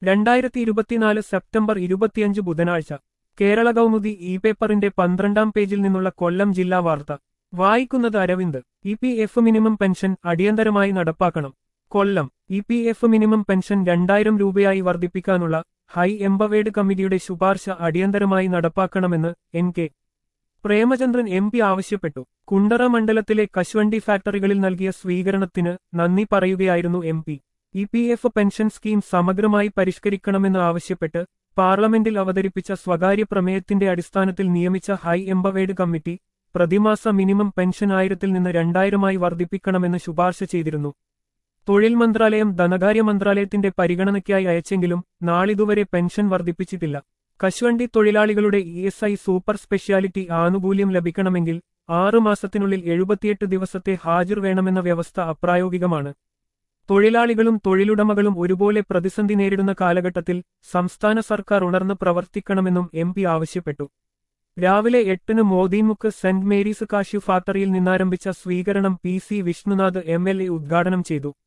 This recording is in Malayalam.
രണ്ടായിരത്തി ഇരുപത്തിനാല് സെപ്റ്റംബർ ഇരുപത്തിയഞ്ച് ബുധനാഴ്ച കേരള കൗമുദി ഇ പേപ്പറിന്റെ പന്ത്രണ്ടാം പേജിൽ നിന്നുള്ള കൊല്ലം ജില്ലാ വാർത്ത വായിക്കുന്നത് Aravind E P F minimum pension അടിയന്തരമായി നടപ്പാക്കണം Kollam E P F minimum pension രണ്ടായിരം രൂപയായി വർദ്ധിപ്പിക്കാനുള്ള ഹൈ എംപവേഡ് കമ്മിറ്റിയുടെ ശുപാർശ അടിയന്തരമായി നടപ്പാക്കണമെന്ന് N K Premachandran M P ആവശ്യപ്പെട്ടു കുണ്ടറ മണ്ഡലത്തിലെ കശുവണ്ടി ഫാക്ടറികളിൽ നൽകിയ സ്വീകരണത്തിന് നന്ദി പറയുകയായിരുന്നു M P E P F pension scheme സമഗ്രമായി പരിഷ്കരിക്കണമെന്ന് ആവശ്യപ്പെട്ട് പാർലമെന്റിൽ അവതരിപ്പിച്ച സ്വകാര്യ പ്രമേയത്തിന്റെ അടിസ്ഥാനത്തിൽ നിയമിച്ച ഹൈ എംപവേഡ് കമ്മിറ്റി പ്രതിമാസ മിനിമം പെൻഷൻ ആയിരത്തിൽ നിന്ന് രണ്ടായിരമായി വർദ്ധിപ്പിക്കണമെന്ന് ശുപാർശ ചെയ്തിരുന്നു തൊഴിൽ മന്ത്രാലയം ധനകാര്യ മന്ത്രാലയത്തിന്റെ പരിഗണനയ്ക്കായി അയച്ചെങ്കിലും നാളിതുവരെ പെൻഷൻ വർദ്ധിപ്പിച്ചിട്ടില്ല കശുവണ്ടി തൊഴിലാളികളുടെ E S I super speciality ആനുകൂല്യം ലഭിക്കണമെങ്കിൽ ആറു മാസത്തിനുള്ളിൽ എഴുപത്തിയെട്ട് ദിവസത്തെ ഹാജർ വേണമെന്ന വ്യവസ്ഥ അപ്രായോഗികമാണ് തൊഴിലാളികളും തൊഴിലുടമകളും ഒരുപോലെ പ്രതിസന്ധി നേരിടുന്ന കാലഘട്ടത്തിൽ സംസ്ഥാന സർക്കാർ ഉണർന്ന് പ്രവർത്തിക്കണമെന്നും എം പി ആവശ്യപ്പെട്ടു രാവിലെ എട്ടിന് മോദീമുക്ക് സെന്റ് മേരീസ് കാഷ്യു ഫാക്ടറിയിൽ നിന്നാരംഭിച്ച സ്വീകരണം P C Vishnunath M L A ഉദ്ഘാടനം ചെയ്തു